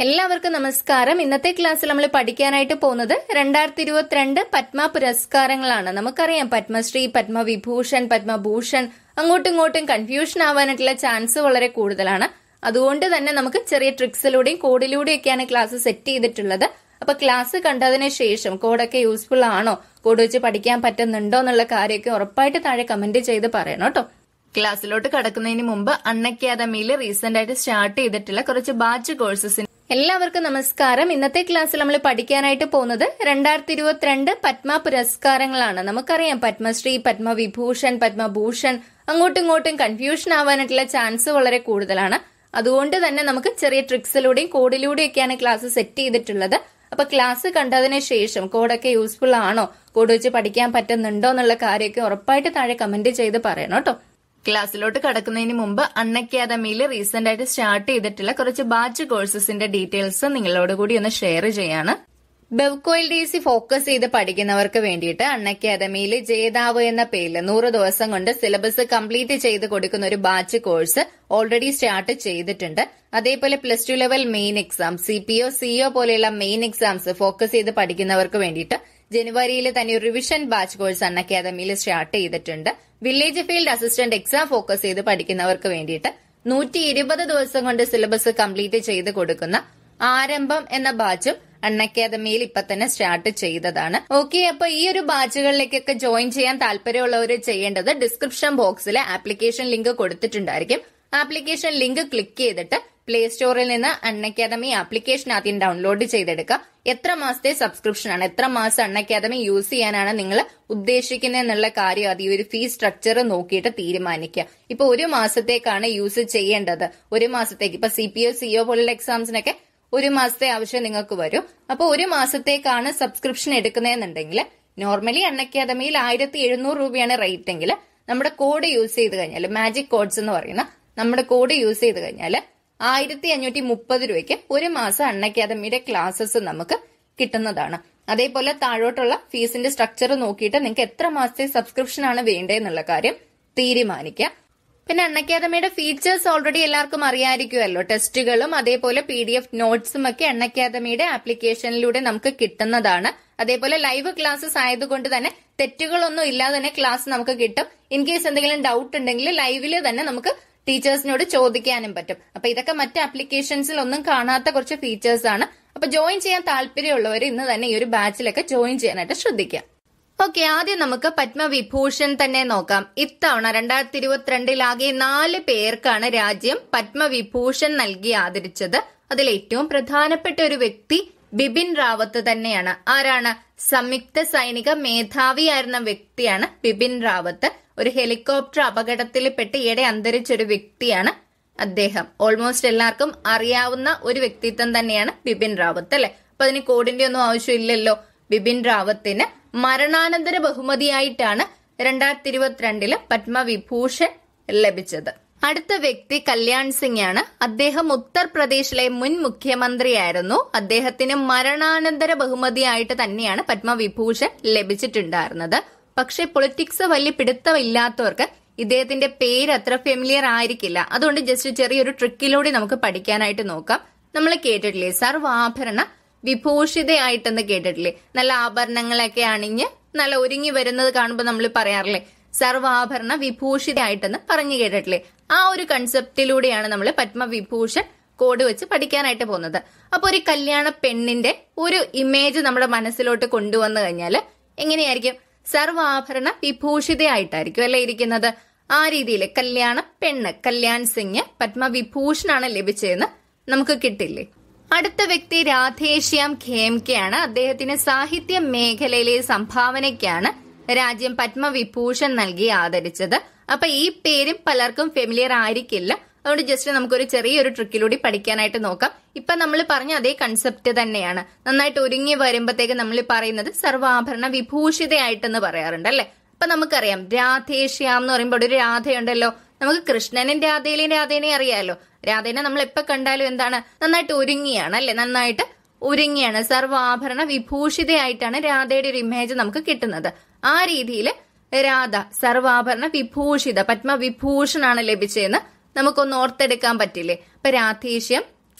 എല്ലാവർക്കും നമസ്കാരം ഇന്നത്തെ ക്ലാസ്സിൽ നമ്മൾ പഠിക്കാനായിട്ട് പോകുന്നത് രണ്ടായിരത്തി ഇരുപത്തിരണ്ട് പത്മ പുരസ്കാരങ്ങളാണ് നമുക്കറിയാം പത്മശ്രീ പത്മവിഭൂഷൺ പത്മഭൂഷൺ അങ്ങോട്ടും ഇങ്ങോട്ടും കൺഫ്യൂഷൻ ആവാനായിട്ടുള്ള ചാൻസ് വളരെ കൂടുതലാണ് അതുകൊണ്ട് തന്നെ നമുക്ക് ചെറിയ ട്രിക്സിലൂടെയും കോഡിലൂടെയൊക്കെയാണ് ക്ലാസ് സെറ്റ് ചെയ്തിട്ടുള്ളത് അപ്പൊ ക്ലാസ് കണ്ടതിന് ശേഷം കോഡൊക്കെ യൂസ്ഫുൾ ആണോ കോഡ് വെച്ച് പഠിക്കാൻ പറ്റുന്നുണ്ടോ എന്നുള്ള കാര്യമൊക്കെ ഉറപ്പായിട്ട് താഴെ കമന്റ് ചെയ്ത് പറയണം കേട്ടോ ക്ലാസ്സിലോട്ട് കടക്കുന്നതിന് മുമ്പ് അൺ അക്കാദമിയിൽ റീസെന്റ് ആയിട്ട് സ്റ്റാർട്ട് ചെയ്തിട്ടുള്ള കുറച്ച് ബാച്ച് കോഴ്സസിന് എല്ലാവർക്കും നമസ്കാരം ഇന്നത്തെ ക്ലാസ്സിൽ നമ്മൾ പഠിക്കാനായിട്ട് പോകുന്നത് രണ്ടായിരത്തി ഇരുപത്തിരണ്ട് പത്മ പുരസ്കാരങ്ങളാണ് നമുക്കറിയാം പത്മശ്രീ പത്മവിഭൂഷൺ പത്മഭൂഷൺ അങ്ങോട്ടും ഇങ്ങോട്ടും കൺഫ്യൂഷൻ ആവാനായിട്ടുള്ള ചാൻസ് വളരെ കൂടുതലാണ് അതുകൊണ്ട് തന്നെ നമുക്ക് ചെറിയ ട്രിക്സിലൂടെയും കോഡിലൂടെയൊക്കെയാണ് ക്ലാസ് സെറ്റ് ചെയ്തിട്ടുള്ളത് അപ്പൊ ക്ലാസ് കണ്ടതിന് ശേഷം കോഡൊക്കെ യൂസ്ഫുൾ ആണോ കോഡ് വെച്ച് പഠിക്കാൻ പറ്റുന്നുണ്ടോ എന്നുള്ള കാര്യമൊക്കെ ഉറപ്പായിട്ട് താഴെ കമന്റ് ചെയ്ത് പറയണം കേട്ടോ ക്ലാസ്സിലോട്ട് കടക്കുന്നതിന് മുമ്പ് അൺ അക്കാദമിയിൽ റീസെന്റ് ആയിട്ട് സ്റ്റാർട്ട് ചെയ്തിട്ടുള്ള കുറച്ച് ബാച്ച് കോഴ്സസിന്റെ ഡീറ്റെയിൽസ് നിങ്ങളോട് കൂടി ഒന്ന് ഷെയർ ചെയ്യാണ് ബെവ്കോയിൽ ഡി സി ഫോക്കസ് ചെയ്ത് പഠിക്കുന്നവർക്ക് വേണ്ടിയിട്ട് അൺ അക്കാദമിയിൽ ജേതാവ് എന്ന പേരിൽ നൂറ് ദിവസം കൊണ്ട് സിലബസ് കംപ്ലീറ്റ് ചെയ്ത് കൊടുക്കുന്ന ഒരു ബാച്ച് കോഴ്സ് ഓൾറെഡി സ്റ്റാർട്ട് ചെയ്തിട്ടുണ്ട് അതേപോലെ plus two level main exam C P O CO പോലെയുള്ള മെയിൻ എക്സാംസ് ഫോക്കസ് ചെയ്ത് പഠിക്കുന്നവർക്ക് വേണ്ടിയിട്ട് ജനുവരിയിൽ തന്നെ ഒരു റിവിഷൻ ബാച്ച് കോഴ്സ് അൺ അക്കാദമിയിൽ സ്റ്റാർട്ട് ചെയ്തിട്ടുണ്ട് village field assistant exam focus ചെയ്ത് പഠിക്കുന്നവർക്ക് വേണ്ടിയിട്ട് നൂറ്റി ഇരുപത് ദിവസം കൊണ്ട് സിലബസ് കംപ്ലീറ്റ് ചെയ്ത് കൊടുക്കുന്ന ആരംഭം എന്ന ബാച്ചും അൺ അക്കാദമിയിൽ ഇപ്പൊ തന്നെ സ്റ്റാർട്ട് ചെയ്തതാണ് ഓക്കെ അപ്പൊ ഈ ഒരു ബാച്ചുകളിലേക്കൊക്കെ ജോയിൻ ചെയ്യാൻ താല്പര്യമുള്ളവർ ചെയ്യേണ്ടത് ഡിസ്ക്രിപ്ഷൻ ബോക്സിൽ ആപ്ലിക്കേഷൻ ലിങ്ക് കൊടുത്തിട്ടുണ്ടായിരിക്കും ആപ്ലിക്കേഷൻ ലിങ്ക് ക്ലിക്ക് ചെയ്തിട്ട് പ്ലേ സ്റ്റോറിൽ നിന്ന് അൺ അക്കാദമി ആപ്ലിക്കേഷൻ ആദ്യം ഡൗൺലോഡ് ചെയ്തെടുക്കുക എത്ര മാസത്തെ സബ്സ്ക്രിപ്ഷൻ ആണ് എത്ര മാസം അൺ അക്കാദമി യൂസ് ചെയ്യാനാണ് നിങ്ങൾ ഉദ്ദേശിക്കുന്നത് എന്നുള്ള കാര്യം അത് ഈ ഒരു ഫീ സ്ട്രക്ചർ നോക്കിയിട്ട് തീരുമാനിക്കുക ഇപ്പൊ ഒരു മാസത്തേക്കാണ് യൂസ് ചെയ്യേണ്ടത് ഒരു മാസത്തേക്ക് ഇപ്പൊ സി പി ഒ സിഒ പോലുള്ള എക്സാംസിനൊക്കെ ഒരു മാസത്തെ ആവശ്യം നിങ്ങൾക്ക് വരും അപ്പൊ ഒരു മാസത്തേക്കാണ് സബ്സ്ക്രിപ്ഷൻ എടുക്കുന്നതെന്നുണ്ടെങ്കിൽ നോർമലി അൺ അക്കാദമിയിൽ ആയിരത്തി എഴുന്നൂറ് രൂപയാണ് റേറ്റ് എങ്കിൽ നമ്മുടെ കോഡ് യൂസ് ചെയ്ത് കഴിഞ്ഞാൽ മാജിക് കോഡ്സ് എന്ന് പറയുന്ന നമ്മുടെ കോഡ് യൂസ് ചെയ്ത് കഴിഞ്ഞാൽ ആയിരത്തി അഞ്ഞൂറ്റി മുപ്പത് രൂപയ്ക്ക് ഒരു മാസം അൺ അക്കാദമിയുടെ ക്ലാസ്സസ് നമുക്ക് കിട്ടുന്നതാണ് അതേപോലെ താഴോട്ടുള്ള ഫീസിന്റെ സ്ട്രക്ചർ നോക്കിയിട്ട് നിങ്ങൾക്ക് എത്ര മാസത്തെ സബ്സ്ക്രിപ്ഷൻ ആണ് വേണ്ടതെന്നുള്ള കാര്യം തീരുമാനിക്കുക പിന്നെ അൺ അക്കാദമിയുടെ ഫീച്ചേഴ്സ് ഓൾറെഡി എല്ലാവർക്കും അറിയാമായിരിക്കുമല്ലോ ടെസ്റ്റുകളും അതേപോലെ പി ഡി എഫ് നോട്ട്സും ഒക്കെ അൺ അക്കാദമിയുടെ ആപ്ലിക്കേഷനിലൂടെ നമുക്ക് കിട്ടുന്നതാണ് അതേപോലെ ലൈവ് ക്ലാസ്സസ് ആയതുകൊണ്ട് തന്നെ തെറ്റുകളൊന്നും ഇല്ലാതെ തന്നെ ക്ലാസ് നമുക്ക് കിട്ടും ഇൻ കേസ് എന്തെങ്കിലും ഡൗട്ട് ഉണ്ടെങ്കിൽ ലൈവില് തന്നെ നമുക്ക് ടീച്ചേഴ്സിനോട് ചോദിക്കാനും പറ്റും അപ്പൊ ഇതൊക്കെ മറ്റ് ആപ്ലിക്കേഷൻസിൽ ഒന്നും കാണാത്ത കുറച്ച് ഫീച്ചേഴ്സ് ആണ് അപ്പൊ ജോയിൻ ചെയ്യാൻ താല്പര്യമുള്ളവർ ഇന്ന് തന്നെ ഈ ഒരു ബാച്ചിലൊക്കെ ജോയിൻ ചെയ്യാനായിട്ട് ശ്രദ്ധിക്കാം ഓക്കെ ആദ്യം നമുക്ക് പത്മവിഭൂഷൺ തന്നെ നോക്കാം ഇത്തവണ രണ്ടായിരത്തി ഇരുപത്തിരണ്ടിലാകെ നാല് പേർക്കാണ് രാജ്യം പത്മവിഭൂഷൺ നൽകി ആദരിച്ചത് അതിൽ ഏറ്റവും പ്രധാനപ്പെട്ട ഒരു വ്യക്തി ബിപിൻ റാവത്ത് തന്നെയാണ് ആരാണ് സംയുക്ത സൈനിക മേധാവിയായിരുന്ന വ്യക്തിയാണ് ബിപിൻ റാവത്ത് ഒരു ഹെലികോപ്റ്റർ അപകടത്തിൽപ്പെട്ട് ഈയിടെ അന്തരിച്ച ഒരു വ്യക്തിയാണ് അദ്ദേഹം ഓൾമോസ്റ്റ് എല്ലാവർക്കും അറിയാവുന്ന ഒരു വ്യക്തിത്വം തന്നെയാണ് ബിപിൻ റാവത്ത് അല്ലെ അപ്പൊ അതിന് കോഡിന്റെ ഒന്നും ആവശ്യമില്ലല്ലോ ബിപിൻ റാവത്തിന് മരണാനന്തര ബഹുമതിയായിട്ടാണ് രണ്ടായിരത്തി ഇരുപത്തിരണ്ടില് പത്മവിഭൂഷൺ ലഭിച്ചത് അടുത്ത വ്യക്തി കല്യാൺ സിംഗ് ആണ് അദ്ദേഹം ഉത്തർപ്രദേശിലെ മുൻ മുഖ്യമന്ത്രിയായിരുന്നു അദ്ദേഹത്തിന് മരണാനന്തര ബഹുമതിയായിട്ട് തന്നെയാണ് പത്മവിഭൂഷൺ ലഭിച്ചിട്ടുണ്ടായിരുന്നത് പക്ഷെ പൊളിറ്റിക്സ് വലിയ പിടുത്തമില്ലാത്തവർക്ക് ഇദ്ദേഹത്തിന്റെ പേര് അത്ര ഫെമിലിയർ ആയിരിക്കില്ല അതുകൊണ്ട് ജസ്റ്റ് ചെറിയൊരു ട്രിക്കിലൂടെ നമുക്ക് പഠിക്കാനായിട്ട് നോക്കാം നമ്മൾ കേട്ടിട്ടില്ലേ സർവാഭരണ വിഭൂഷിതയായിട്ടെന്ന് കേട്ടിട്ടില്ലേ നല്ല ആഭരണങ്ങളൊക്കെ അണിഞ്ഞ് നല്ല ഒരുങ്ങി വരുന്നത് കാണുമ്പോൾ നമ്മൾ പറയാറില്ലേ സർവാഭരണ വിഭൂഷിതയായിട്ടെന്ന് പറഞ്ഞു കേട്ടിട്ടില്ലേ ആ ഒരു കൺസെപ്റ്റിലൂടെയാണ് നമ്മൾ പത്മവിഭൂഷൺ കോഡ് വെച്ച് പഠിക്കാനായിട്ട് പോകുന്നത് അപ്പൊ ഒരു കല്യാണ പെണ്ണിന്റെ ഒരു ഇമേജ് നമ്മുടെ മനസ്സിലോട്ട് കൊണ്ടുവന്നു കഴിഞ്ഞാൽ എങ്ങനെയായിരിക്കും സർവാഭരണ വിഭൂഷിതയായിട്ടായിരിക്കും അല്ലെ ഇരിക്കുന്നത് ആ രീതിയിൽ കല്യാണ പെണ്ണ് കല്യാൺ സിംഗ് പത്മവിഭൂഷണാണ് ലഭിച്ചതെന്ന് നമുക്ക് കിട്ടില്ലേ അടുത്ത വ്യക്തി രാധേശ്യാം ഖേംകെയാണ് അദ്ദേഹത്തിന് സാഹിത്യ മേഖലയിലെ സംഭാവനയ്ക്കാണ് രാജ്യം പത്മവിഭൂഷൺ നൽകി ആദരിച്ചത് അപ്പൊ ഈ പേരും പലർക്കും ഫെമിലിയർ ആയിരിക്കില്ല അതുകൊണ്ട് ജസ്റ്റ് നമുക്കൊരു ചെറിയൊരു ട്രിക്കിലൂടെ പഠിക്കാനായിട്ട് നോക്കാം ഇപ്പൊ നമ്മൾ പറഞ്ഞ അതേ കൺസെപ്റ്റ് തന്നെയാണ് നന്നായിട്ട് ഒരുങ്ങി വരുമ്പോഴത്തേക്ക് നമ്മൾ പറയുന്നത് സർവാഭരണ വിഭൂഷിതയായിട്ടെന്ന് പറയാറുണ്ട് അല്ലെ അപ്പൊ നമുക്കറിയാം രാധേശ്യാം എന്ന് പറയുമ്പോൾ ഒരു രാധയുണ്ടല്ലോ നമുക്ക് കൃഷ്ണനും രാധയിലെയും രാധേനെയും അറിയാലോ രാധേനെ നമ്മൾ എപ്പോ കണ്ടാലും എന്താണ് നന്നായിട്ട് ഒരുങ്ങിയാണ് അല്ലെ നന്നായിട്ട് ഒരുങ്ങിയാണ് സർവാഭരണ വിഭൂഷിതയായിട്ടാണ് രാധയുടെ ഒരു ഇമേജ് നമുക്ക് കിട്ടുന്നത് ആ രീതിയിൽ രാധ സർവാഭരണ വിഭൂഷിത പത്മവിഭൂഷണാണ് ലഭിച്ചതെന്ന് നമുക്കൊന്ന് ഓർത്തെടുക്കാൻ പറ്റില്ലേ ഇപ്പൊ രാധേശ്യം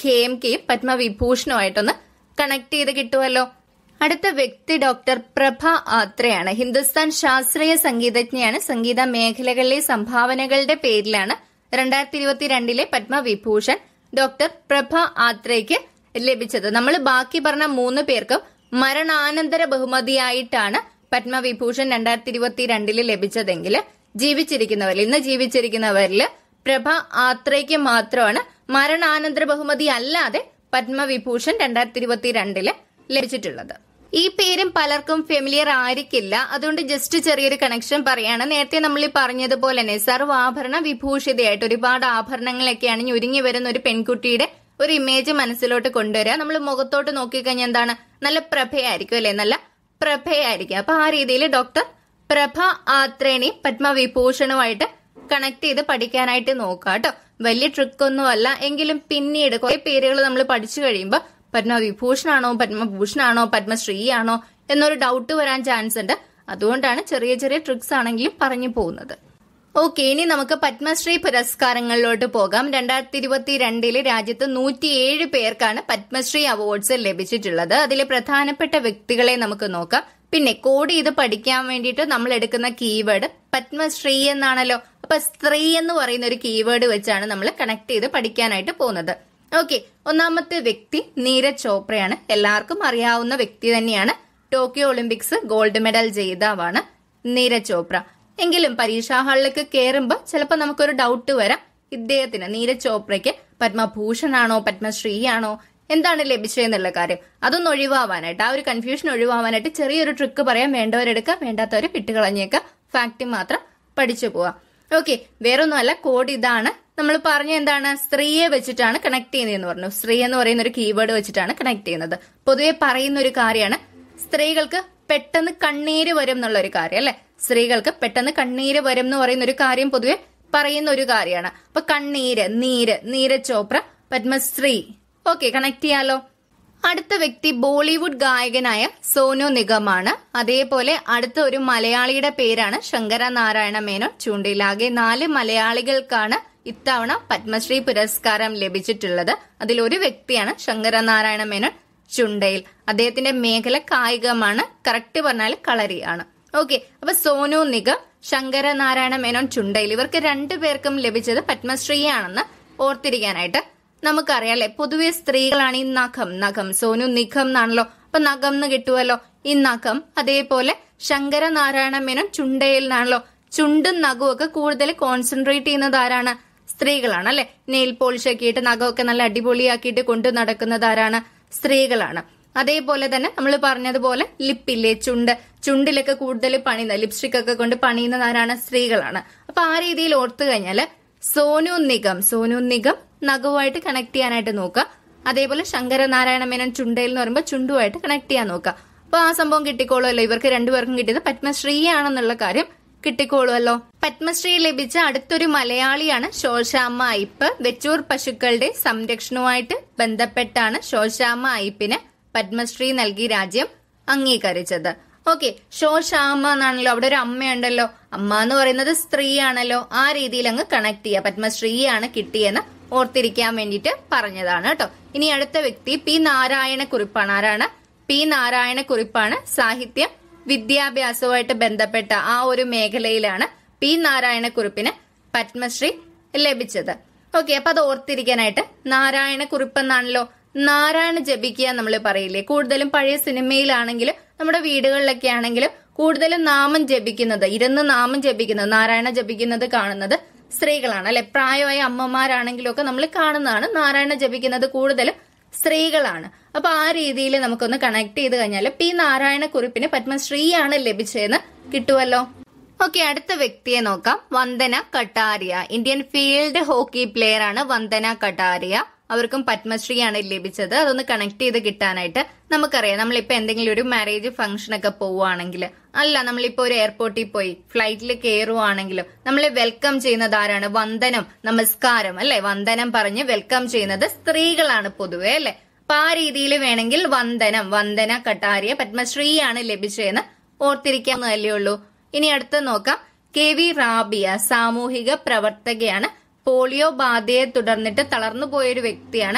കെ എം കെയും പത്മവിഭൂഷണുമായിട്ടൊന്ന് കണക്ട് ചെയ്ത് കിട്ടുമല്ലോ അടുത്ത വ്യക്തി ഡോക്ടർ പ്രഭ ആത്രയാണ് ഹിന്ദുസ്ഥാൻ ശാസ്ത്രീയ സംഗീതജ്ഞയാണ് സംഗീത മേഖലകളിലെ സംഭാവനകളുടെ പേരിലാണ് രണ്ടായിരത്തി ഇരുപത്തിരണ്ടിലെ പത്മവിഭൂഷൺ ഡോക്ടർ പ്രഭ ആത്രയ്ക്ക് ലഭിച്ചത് നമ്മൾ ബാക്കി പറഞ്ഞ മൂന്ന് പേർക്കും മരണാനന്തര ബഹുമതിയായിട്ടാണ് പത്മവിഭൂഷൺ രണ്ടായിരത്തി ഇരുപത്തിരണ്ടില് ലഭിച്ചതെങ്കിൽ ജീവിച്ചിരിക്കുന്നവരിൽ ഇന്ന് ജീവിച്ചിരിക്കുന്നവരിൽ പ്രഭ ആത്രയ്ക്ക് മാത്രമാണ് മരണാനന്തര ബഹുമതി അല്ലാതെ പത്മവിഭൂഷൺ രണ്ടായിരത്തി ഇരുപത്തിരണ്ടില് ലഭിച്ചിട്ടുള്ളത് ഈ പേരും പലർക്കും ഫെമിലിയർ ആയിരിക്കില്ല അതുകൊണ്ട് ജസ്റ്റ് ചെറിയൊരു കണക്ഷൻ പറയാണ് നേരത്തെ നമ്മൾ ഈ പറഞ്ഞതുപോലെ തന്നെ സർവാഭരണ വിഭൂഷിതയായിട്ട് ഒരുപാട് ആഭരണങ്ങളൊക്കെയാണ് ഒരുങ്ങി വരുന്ന ഒരു പെൺകുട്ടിയുടെ ഒരു ഇമേജ് മനസ്സിലോട്ട് കൊണ്ടുവരിക നമ്മൾ മുഖത്തോട്ട് നോക്കിക്കഴിഞ്ഞാൽ എന്താണ് നല്ല പ്രഭയായിരിക്കും അല്ലെ നല്ല പ്രഭയായിരിക്കും അപ്പൊ ആ രീതിയിൽ ഡോക്ടർ പ്രഭ ആത്രേണി പത്മവിഭൂഷണുമായിട്ട് കണക്ട് ചെയ്ത് പഠിക്കാനായിട്ട് നോക്കുക കേട്ടോ വലിയ ട്രിക്കൊന്നും അല്ല എങ്കിലും പിന്നീട് കുറെ പേരുകൾ നമ്മൾ പഠിച്ചു കഴിയുമ്പോൾ പത്മവിഭൂഷണാണോ പത്മഭൂഷണാണോ പത്മശ്രീ ആണോ എന്നൊരു ഡൗട്ട് വരാൻ ചാൻസ് ഉണ്ട് അതുകൊണ്ടാണ് ചെറിയ ചെറിയ ട്രിക്സ് ആണെങ്കിലും പറഞ്ഞു പോകുന്നത് ഓക്കെ ഇനി നമുക്ക് പത്മശ്രീ പുരസ്കാരങ്ങളിലോട്ട് പോകാം രണ്ടായിരത്തി ഇരുപത്തി രണ്ടില് രാജ്യത്ത് നൂറ്റിയേഴ് പേർക്കാണ് പത്മശ്രീ അവാർഡ്സ് ലഭിച്ചിട്ടുള്ളത് അതിലെ പ്രധാനപ്പെട്ട വ്യക്തികളെ നമുക്ക് നോക്കാം പിന്നെ കോഡ് ചെയ്ത് പഠിക്കാൻ വേണ്ടിയിട്ട് നമ്മൾ എടുക്കുന്ന കീവേഡ് പത്മശ്രീ എന്നാണല്ലോ അപ്പൊ സ്ത്രീ എന്ന് പറയുന്ന ഒരു കീവേഡ് വെച്ചാണ് നമ്മൾ കണക്ട് ചെയ്ത് പഠിക്കാനായിട്ട് പോകുന്നത് ഓക്കെ ഒന്നാമത്തെ വ്യക്തി നീരജ് ചോപ്രയാണ് എല്ലാവർക്കും അറിയാവുന്ന വ്യക്തി തന്നെയാണ് ടോക്കിയോ ഒളിമ്പിക്സ് ഗോൾഡ് മെഡൽ ജേതാവാണ് നീരജ് ചോപ്ര എങ്കിലും പരീക്ഷാ ഹാളിലേക്ക് കയറുമ്പോൾ ചിലപ്പോൾ നമുക്കൊരു ഡൗട്ട് വരാം ഇദ്ദേഹത്തിന് നീരജ് ചോപ്രയ്ക്ക് പത്മഭൂഷണാണോ പത്മശ്രീ ആണോ എന്താണ് ലഭിച്ചതെന്നുള്ള കാര്യം അതൊന്ന് ഒഴിവാവാനായിട്ട് ആ ഒരു കൺഫ്യൂഷൻ ഒഴിവാവാനായിട്ട് ചെറിയൊരു ട്രിക്ക് പറയാം വേണ്ടവരെടുക്കുക വേണ്ടാത്തവർ വിട്ടുകളഞ്ഞേക്കുക ഫാക്ട് മാത്രം പഠിച്ചു പോവാം ഓക്കെ വേറൊന്നുമല്ല കോഡ് ഇതാണ് നമ്മൾ പറഞ്ഞ എന്താണ് സ്ത്രീയെ വെച്ചിട്ടാണ് കണക്ട് ചെയ്യുന്നതെന്ന് പറഞ്ഞു സ്ത്രീ എന്ന് പറയുന്ന ഒരു കീവേഡ് വെച്ചിട്ടാണ് കണക്ട് ചെയ്യുന്നത് പൊതുവെ പറയുന്ന ഒരു കാര്യമാണ് സ്ത്രീകൾക്ക് പെട്ടെന്ന് കണ്ണീര് വരും എന്നുള്ള ഒരു കാര്യം അല്ലെ സ്ത്രീകൾക്ക് പെട്ടെന്ന് കണ്ണീര് വരും എന്ന് പറയുന്ന ഒരു കാര്യം പൊതുവെ പറയുന്ന ഒരു കാര്യമാണ് അപ്പൊ കണ്ണീര് നീര് നീരജ് ചോപ്ര പത്മശ്രീ ഓക്കെ കണക്ട് ചെയ്യാലോ അടുത്ത വ്യക്തി ബോളിവുഡ് ഗായകനായ സോനു നിഗമാണ് അതേപോലെ അടുത്ത ഒരു മലയാളിയുടെ പേരാണ് ശങ്കര നാരായണ മേനോൻ ചൂണ്ടിലാകെ നാല് മലയാളികൾക്കാണ് ഇത്തവണ പത്മശ്രീ പുരസ്കാരം ലഭിച്ചിട്ടുള്ളത് അതിൽ ഒരു വ്യക്തിയാണ് ശങ്കര നാരായണ മേനോൻ ചുണ്ടയിൽ അദ്ദേഹത്തിന്റെ മേഖല കായികമാണ് കറക്റ്റ് പറഞ്ഞാൽ കളരിയാണ് ഓക്കെ അപ്പൊ സോനു നിഗം ശങ്കര നാരായണ മേനോൻ ചുണ്ടയിൽ ഇവർക്ക് രണ്ടുപേർക്കും ലഭിച്ചത് പത്മശ്രീയാണെന്ന് ഓർത്തിരിക്കാനായിട്ട് നമുക്കറിയാം അല്ലെ പൊതുവെ സ്ത്രീകളാണ് ഈ നഖം നഖം സോനു നിഖം എന്നാണല്ലോ അപ്പൊ നഖം എന്ന് കിട്ടുമല്ലോ ഈ നഖം അതേപോലെ ശങ്കര നാരായണ മേനോൻ ചുണ്ടയിൽ നിന്നാണല്ലോ ചുണ്ടും നഖവും ഒക്കെ കൂടുതൽ കോൺസെൻട്രേറ്റ് ചെയ്യുന്നത് ആരാണ് സ്ത്രീകളാണ് അല്ലെ നെയിൽ പോളിഷ് ആക്കിയിട്ട് നഖമൊക്കെ നല്ല അടിപൊളിയാക്കിയിട്ട് കൊണ്ടു നടക്കുന്നത് ആരാണ് സ്ത്രീകളാണ് അതേപോലെ തന്നെ നമ്മൾ പറഞ്ഞതുപോലെ ലിപ്പില്ലേ ചുണ്ട് ചുണ്ടിലൊക്കെ കൂടുതൽ പണിയുന്ന ലിപ്സ്റ്റിക് ഒക്കെ കൊണ്ട് പണിയുന്നത് ആരാണ് സ്ത്രീകളാണ് അപ്പൊ ആ രീതിയിൽ ഓർത്തു കഴിഞ്ഞാല് സോനു നിഗം സോനു നിഗം നഖവുമായിട്ട് കണക്ട് ചെയ്യാനായിട്ട് നോക്കുക അതേപോലെ ശങ്കരനാരായണ മേനോൻ ചുണ്ടയിൽ എന്ന് പറയുമ്പോൾ ചുണ്ടുമായിട്ട് കണക്ട് ചെയ്യാൻ നോക്കുക അപ്പൊ ആ സംഭവം കിട്ടിക്കോളുമല്ലോ ഇവർക്ക് രണ്ടുപേർക്കും കിട്ടിയത് പത്മശ്രീ ആണെന്നുള്ള കാര്യം കിട്ടിക്കോളുമല്ലോ പത്മശ്രീ ലഭിച്ച അടുത്തൊരു മലയാളിയാണ് ശോശാമ്മ അയ്പ് വെച്ചൂർ പശുക്കളുടെ സംരക്ഷണവുമായിട്ട് ബന്ധപ്പെട്ടാണ് ശോശാമ്മ അയ്പിന് പത്മശ്രീ നൽകി രാജ്യം അംഗീകരിച്ചത് ഓക്കെ ശോശാമ്മ എന്നാണല്ലോ അവിടെ ഒരു അമ്മയുണ്ടല്ലോ അമ്മ എന്ന് പറയുന്നത് സ്ത്രീയാണല്ലോ ആ രീതിയിൽ അങ്ങ് കണക്ട് ചെയ്യുക പത്മശ്രീയാണ് കിട്ടിയെന്ന് ഓർത്തിരിക്കാൻ വേണ്ടിയിട്ട് പറഞ്ഞതാണ് കേട്ടോ ഇനി അടുത്ത വ്യക്തി പി നാരായണ കുറിപ്പാണ് ആരാണ് പി നാരായണ കുറിപ്പാണ് സാഹിത്യം വിദ്യാഭ്യാസവുമായിട്ട് ബന്ധപ്പെട്ട ആ ഒരു മേഖലയിലാണ് പി നാരായണ കുറിപ്പിന് പത്മശ്രീ ലഭിച്ചത് ഓക്കെ അപ്പൊ അത് ഓർത്തിരിക്കാനായിട്ട് നാരായണ കുറിപ്പ് എന്നാണല്ലോ നാരായണ ജപിക്കുക നമ്മൾ പറയില്ലേ കൂടുതലും പഴയ സിനിമയിലാണെങ്കിലും നമ്മുടെ വീടുകളിലൊക്കെ ആണെങ്കിലും കൂടുതലും നാമം ജപിക്കുന്നത് ഇരുന്ന് നാമം ജപിക്കുന്നത് നാരായണ ജപിക്കുന്നത് കാണുന്നത് സ്ത്രീകളാണ് അല്ലെ പ്രായമായ അമ്മമാരാണെങ്കിലും ഒക്കെ നമ്മൾ കാണുന്നതാണ് നാരായണ ജപിക്കുന്നത് കൂടുതലും സ്ത്രീകളാണ് അപ്പൊ ആ രീതിയിൽ നമുക്കൊന്ന് കണക്ട് ചെയ്ത് കഴിഞ്ഞാൽ പി നാരായണ കുറിപ്പിന് പത്മശ്രീയാണ് ലഭിച്ചതെന്ന് കിട്ടുമല്ലോ ഓക്കെ അടുത്ത വ്യക്തിയെ നോക്കാം Vandana Kataria Indian field hockey player ആണ് വന്ദന കട്ടാരിയ അവർക്കും പത്മശ്രീയാണ് ലഭിച്ചത് അതൊന്ന് കണക്ട് ചെയ്ത് കിട്ടാനായിട്ട് നമുക്കറിയാം നമ്മളിപ്പോ എന്തെങ്കിലും ഒരു മാരേജ് ഫംഗ്ഷൻ ഒക്കെ പോവുകയാണെങ്കിൽ അല്ല നമ്മളിപ്പോ ഒരു എയർപോർട്ടിൽ പോയി ഫ്ലൈറ്റിൽ കയറുവാണെങ്കിലും നമ്മളെ വെൽക്കം ചെയ്യുന്നത് ആരാണ് വന്ദനം നമസ്കാരം അല്ലെ വന്ദനം പറഞ്ഞ് വെൽക്കം ചെയ്യുന്നത് സ്ത്രീകളാണ് പൊതുവെ അല്ലെ അപ്പൊ ആ രീതിയിൽ വേണമെങ്കിൽ വന്ദനം വന്ദന കട്ടാരിയ പത്മശ്രീയാണ് ലഭിച്ചതെന്ന് ഓർത്തിരിക്കാവുന്നതല്ലേ ഉള്ളൂ ഇനി അടുത്ത് നോക്കാം കെ വി റാബിയ സാമൂഹിക പ്രവർത്തകയാണ് പോളിയോ ബാധയെ തുടർന്നിട്ട് തളർന്നു പോയൊരു വ്യക്തിയാണ്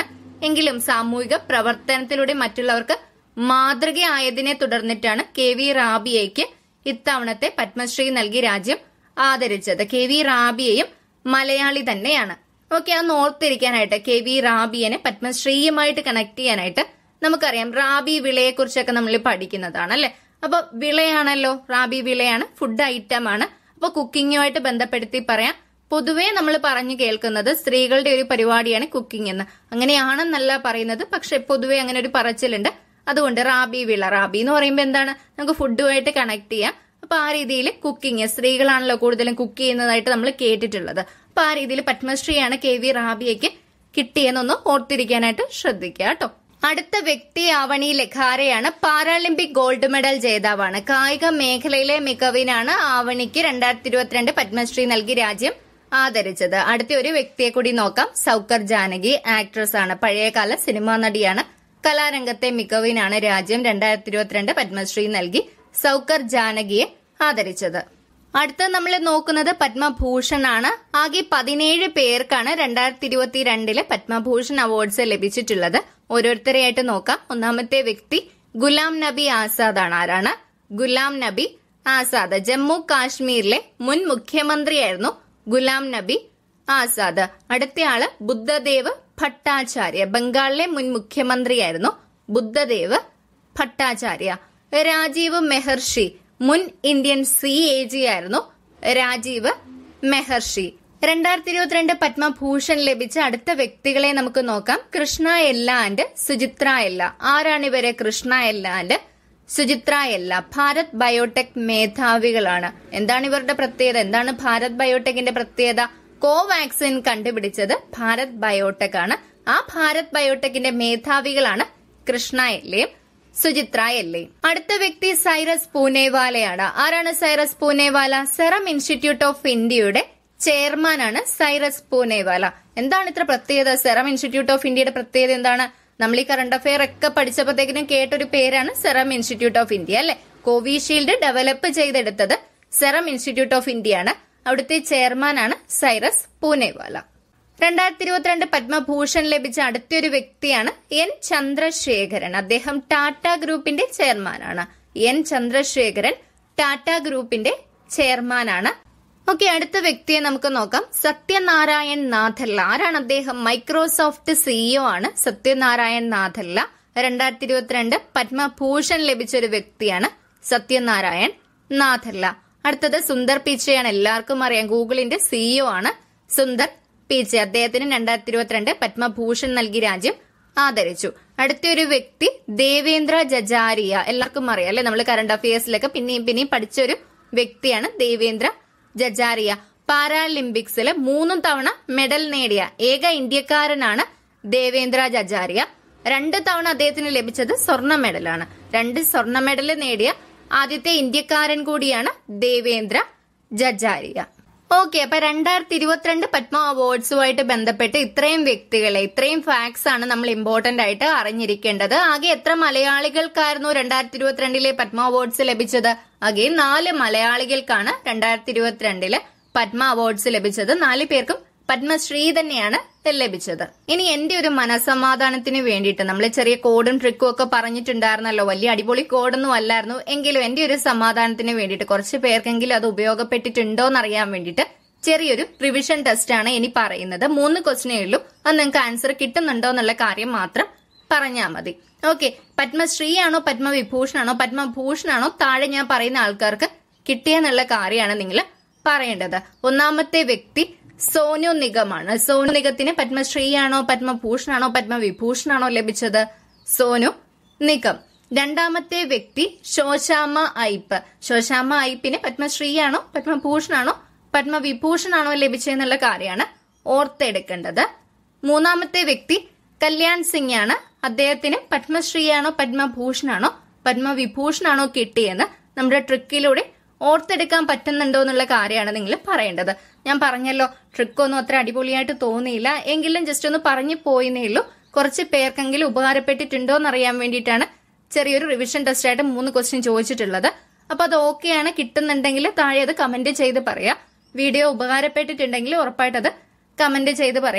എങ്കിലും സാമൂഹിക പ്രവർത്തനത്തിലൂടെ മറ്റുള്ളവർക്ക് മാതൃകയായതിനെ തുടർന്നിട്ടാണ് കെ വി റാബിയയ്ക്ക് ഇത്തവണത്തെ പത്മശ്രീ നൽകി രാജ്യം ആദരിച്ചത് കെ വി റാബിയയും മലയാളി തന്നെയാണ് ഓക്കെ അത് ഓർത്തിരിക്കാനായിട്ട് കെ വി റാബിയനെ പത്മശ്രീയുമായിട്ട് കണക്ട് ചെയ്യാനായിട്ട് നമുക്കറിയാം റാബി വിളയെ കുറിച്ചൊക്കെ നമ്മൾ പഠിക്കുന്നതാണ് അല്ലെ അപ്പൊ വിളയാണല്ലോ റാബി വിളയാണ് ഫുഡ് ഐറ്റം ആണ് അപ്പൊ കുക്കിങ്ങുമായിട്ട് ബന്ധപ്പെടുത്തി പറയാം പൊതുവേ നമ്മൾ പറഞ്ഞു കേൾക്കുന്നത് സ്ത്രീകളുടെ ഒരു പരിപാടിയാണ് കുക്കിംഗ് എന്ന് അങ്ങനെയാണെന്നല്ല പറയുന്നത് പക്ഷെ പൊതുവേ അങ്ങനെ ഒരു പറച്ചിലുണ്ട് അതുകൊണ്ട് റാബി വിള റാബി എന്ന് പറയുമ്പോൾ എന്താണ് നമുക്ക് ഫുഡുമായിട്ട് കണക്ട് ചെയ്യാം അപ്പൊ ആ രീതിയിൽ കുക്കിംഗ് സ്ത്രീകളാണല്ലോ കൂടുതലും കുക്ക് ചെയ്യുന്നതായിട്ട് നമ്മൾ കേട്ടിട്ടുള്ളത് അപ്പൊ ആ രീതിയിൽ പത്മശ്രീയാണ് കെ വി റാബിയയ്ക്ക് കിട്ടിയെന്നൊന്ന് ഓർത്തിരിക്കാനായിട്ട് ശ്രദ്ധിക്കുക കേട്ടോ അടുത്ത വ്യക്തി ആവണി ലഖാരയാണ് പാരാലിമ്പിക് ഗോൾഡ് മെഡൽ ജേതാവാണ് കായിക മേഖലയിലെ മികവിനാണ് ആവണിക്ക് രണ്ടായിരത്തി ഇരുപത്തിരണ്ട് പത്മശ്രീ നൽകി രാജ്യം ആദരിച്ചത് അടുത്ത ഒരു വ്യക്തിയെ കൂടി നോക്കാം സൗക്കർ ജാനകി ആക്ട്രസ് ആണ് പഴയകാല സിനിമാ നടിയാണ് കലാരംഗത്തെ മികവിനാണ് രാജ്യം രണ്ടായിരത്തി ഇരുപത്തിരണ്ട് പത്മശ്രീ നൽകി സൗക്കർ ജാനകിയെ ആദരിച്ചത് അടുത്ത നമ്മൾ നോക്കുന്നത് പത്മഭൂഷൺ ആണ് ആകെ പതിനേഴ് പേർക്കാണ് രണ്ടായിരത്തി ഇരുപത്തിരണ്ടില് പത്മഭൂഷൺ അവാർഡ്സ് ലഭിച്ചിട്ടുള്ളത് ഓരോരുത്തരെയായിട്ട് നോക്കാം ഒന്നാമത്തെ വ്യക്തി ഗുലാം നബി ആസാദ് ആണ് ആരാണ് ഗുലാം നബി ആസാദ് ജമ്മു കാശ്മീരിലെ മുൻ മുഖ്യമന്ത്രിയായിരുന്നു ഗുലാം നബി ആസാദ് അടുത്തയാള് ബുദ്ധദേവ് ഭട്ടാചാര്യ ബംഗാളിലെ മുൻ മുഖ്യമന്ത്രിയായിരുന്നു ബുദ്ധദേവ് ഭട്ടാചാര്യ രാജീവ് മെഹർഷി മുൻ ഇന്ത്യൻ സി എ ജി ആയിരുന്നു രാജീവ് മെഹർഷി രണ്ടായിരത്തി ഇരുപത്തിരണ്ട് പത്മഭൂഷൺ ലഭിച്ച അടുത്ത വ്യക്തികളെ നമുക്ക് നോക്കാം കൃഷ്ണ എല്ല ആൻഡ് സുചിത്ര എല്ല ആരാണ് ഇവരെ കൃഷ്ണ എല്ല ആൻഡ് സുചിത്ര എല്ല ഭാരത് ബയോടെക് മേധാവികളാണ് എന്താണ് ഇവരുടെ പ്രത്യേകത എന്താണ് ഭാരത് ബയോടെക്കിന്റെ പ്രത്യേകത കോവാക്സിൻ കണ്ടുപിടിച്ചത് ഭാരത് ബയോടെക് ആണ് ആ ഭാരത് ബയോടെക്കിന്റെ മേധാവികളാണ് കൃഷ്ണ എല്ലയും സുചിത്ര എല്ലയും അടുത്ത വ്യക്തി സൈറസ് പൂനെവാലയാണ് ആരാണ് Cyrus Poonawalla Serum Institute of ഇന്ത്യയുടെ ചെയർമാനാണ് സൈറസ് പൂനെവാല എന്താണ് ഇത്ര പ്രത്യേകത സെറം ഇൻസ്റ്റിറ്റ്യൂട്ട് ഓഫ് ഇന്ത്യയുടെ പ്രത്യേകത എന്താണ് നമ്മൾ ഈ കറണ്ട് അഫയർ ഒക്കെ പഠിച്ചപ്പോഴത്തേക്കിനും കേട്ടൊരു പേരാണ് സെറം ഇൻസ്റ്റിറ്റ്യൂട്ട് ഓഫ് ഇന്ത്യ അല്ലെ കോവിഷീൽഡ് ഡെവലപ്പ് ചെയ്തെടുത്തത് സെറം ഇൻസ്റ്റിറ്റ്യൂട്ട് ഓഫ് ഇന്ത്യ ആണ് അവിടുത്തെ ചെയർമാനാണ് സൈറസ് പൂനെവാല രണ്ടായിരത്തി ഇരുപത്തിരണ്ട് പത്മഭൂഷൺ ലഭിച്ച അടുത്തൊരു വ്യക്തിയാണ് എൻ ചന്ദ്രശേഖരൻ അദ്ദേഹം ടാറ്റ ഗ്രൂപ്പിന്റെ ചെയർമാനാണ് എൻ ചന്ദ്രശേഖരൻ ടാറ്റ ഗ്രൂപ്പിന്റെ ചെയർമാനാണ് ഓക്കെ അടുത്ത വ്യക്തിയെ നമുക്ക് നോക്കാം സത്യനാരായൺ നാഥല്ല ആരാണ് അദ്ദേഹം മൈക്രോസോഫ്റ്റ് സിഇഒ ആണ് സത്യനാരായൺ നാഥല്ല രണ്ടായിരത്തി ഇരുപത്തിരണ്ട് പത്മഭൂഷൺ ലഭിച്ച ഒരു വ്യക്തിയാണ് സത്യനാരായൺ നാഥല്ല അടുത്തത് സുന്ദർ പിച്ചയാണ് എല്ലാവർക്കും അറിയാം ഗൂഗിളിന്റെ സിഇഒ ആണ് സുന്ദർ പിച്ചെ അദ്ദേഹത്തിന് രണ്ടായിരത്തി ഇരുപത്തിരണ്ട് പത്മഭൂഷൺ നൽകി രാജ്യം ആദരിച്ചു അടുത്തൊരു വ്യക്തി ദേവേന്ദ്ര ജജാരിയ എല്ലാവർക്കും അറിയാം അല്ലെ നമ്മൾ കറണ്ട് അഫയേഴ്സിലൊക്കെ പിന്നെയും പിന്നെയും പഠിച്ച ഒരു വ്യക്തിയാണ് ദേവേന്ദ്ര ജജാരിയ പാരാലിമ്പിക്സിൽ മൂന്നും തവണ മെഡൽ നേടിയ ഏക ഇന്ത്യക്കാരനാണ് ദേവേന്ദ്ര ജജാരിയ രണ്ട് തവണ അദ്ദേഹത്തിന് ലഭിച്ചത് സ്വർണ്ണ മെഡലാണ് രണ്ട് സ്വർണ്ണ മെഡൽ നേടിയ ആദ്യത്തെ ഇന്ത്യക്കാരൻ കൂടിയാണ് ദേവേന്ദ്ര ജജാരിയ ഓക്കെ അപ്പൊ രണ്ടായിരത്തി ഇരുപത്തിരണ്ട് പത്മ അവാർഡ്സുമായിട്ട് ബന്ധപ്പെട്ട് ഇത്രയും വ്യക്തികളെ ഇത്രയും ഫാക്ട്സ് ആണ് നമ്മൾ ഇമ്പോർട്ടന്റ് ആയിട്ട് അറിഞ്ഞിരിക്കേണ്ടത് ആകെ എത്ര മലയാളികൾക്കായിരുന്നു രണ്ടായിരത്തി ഇരുപത്തിരണ്ടിലെ പത്മ അവാർഡ്സ് ലഭിച്ചത് ആകെ നാല് മലയാളികൾക്കാണ് രണ്ടായിരത്തി ഇരുപത്തിരണ്ടില് പത്മ അവാർഡ്സ് ലഭിച്ചത് നാല് പേർക്കും പത്മശ്രീ തന്നെയാണ് ലഭിച്ചത് ഇനി എന്റെ ഒരു മനസമാധാനത്തിന് വേണ്ടിയിട്ട് നമ്മൾ ചെറിയ കോഡും ട്രിക്കും ഒക്കെ പറഞ്ഞിട്ടുണ്ടായിരുന്നല്ലോ വലിയ അടിപൊളി കോഡൊന്നും അല്ലായിരുന്നു എങ്കിലും എന്റെ ഒരു സമാധാനത്തിന് വേണ്ടിയിട്ട് കുറച്ച് പേർക്കെങ്കിലും അത് ഉപയോഗപ്പെട്ടിട്ടുണ്ടോ എന്നറിയാൻ വേണ്ടിയിട്ട് ചെറിയൊരു റിവിഷൻ ടെസ്റ്റ് ആണ് ഇനി പറയുന്നത് മൂന്ന് ക്വസ്റ്റിനേ ഉള്ളൂ അത് നിങ്ങൾക്ക് ആൻസർ കിട്ടുന്നുണ്ടോ എന്നുള്ള കാര്യം മാത്രം പറഞ്ഞാൽ മതി ഓക്കെ പത്മശ്രീ ആണോ പത്മവിഭൂഷണാണോ പത്മഭൂഷണാണോ താഴെ ഞാൻ പറയുന്ന ആൾക്കാർക്ക് കിട്ടിയെന്നുള്ള കാര്യമാണ് നിങ്ങൾ പറയേണ്ടത് ഒന്നാമത്തെ വ്യക്തി സോനു നിഗമാണ് സോനു നിഗത്തിന് പത്മശ്രീയാണോ പത്മഭൂഷണാണോ പത്മവിഭൂഷണാണോ ലഭിച്ചത് സോനു നിഗം രണ്ടാമത്തെ വ്യക്തി ശോശാമ ഐപ്പ് ശോശാമ ഐപ്പിന് പത്മശ്രീയാണോ പത്മഭൂഷണാണോ പത്മവിഭൂഷണാണോ ലഭിച്ചതെന്നുള്ള കാര്യമാണ് ഓർത്തെടുക്കേണ്ടത് മൂന്നാമത്തെ വ്യക്തി കല്യാൺ സിംഗ് ആണ് അദ്ദേഹത്തിന് പത്മശ്രീയാണോ പത്മഭൂഷണാണോ പത്മവിഭൂഷണാണോ കിട്ടിയെന്ന് നമ്മുടെ ട്രിക്കിലൂടെ ഓർത്തെടുക്കാൻ പറ്റുന്നുണ്ടോ എന്നുള്ള കാര്യമാണ് നിങ്ങൾ പറയേണ്ടത് ഞാൻ പറഞ്ഞല്ലോ ട്രിക്കൊന്നും അത്ര അടിപൊളിയായിട്ട് തോന്നിയില്ല എങ്കിലും ജസ്റ്റ് ഒന്ന് പറഞ്ഞു പോയിന്നേ ഉള്ളൂ കുറച്ച് പേർക്കെങ്കിലും ഉപകാരപ്പെട്ടിട്ടുണ്ടോ എന്നറിയാൻ വേണ്ടിയിട്ടാണ് ചെറിയൊരു റിവിഷൻ ടെസ്റ്റ് ആയിട്ട് മൂന്ന് ക്വസ്റ്റ്യൻ ചോദിച്ചിട്ടുള്ളത് അപ്പൊ അത് ഓക്കെയാണ് കിട്ടുന്നുണ്ടെങ്കിൽ താഴെ അത് കമന്റ് ചെയ്ത് പറയാം വീഡിയോ ഉപകാരപ്പെട്ടിട്ടുണ്ടെങ്കിൽ ഉറപ്പായിട്ട് അത് കമന്റ് ചെയ്ത് പറയാം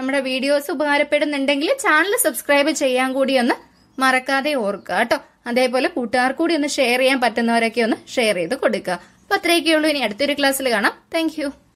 നമ്മുടെ വീഡിയോസ് ഉപകാരപ്പെടുന്നുണ്ടെങ്കിൽ ചാനൽ സബ്സ്ക്രൈബ് ചെയ്യാൻ കൂടി ഒന്ന് മറക്കാതെ ഓർക്കുക കേട്ടോ അതേപോലെ കൂട്ടുകാർ കൂടി ഒന്ന് ഷെയർ ചെയ്യാൻ പറ്റുന്നവരൊക്കെ ഒന്ന് ഷെയർ ചെയ്ത് കൊടുക്കുക അപ്പൊ അത്രയൊക്കെ ഉള്ളൂ ഇനി അടുത്തൊരു ക്ലാസ്സിൽ കാണാം താങ്ക്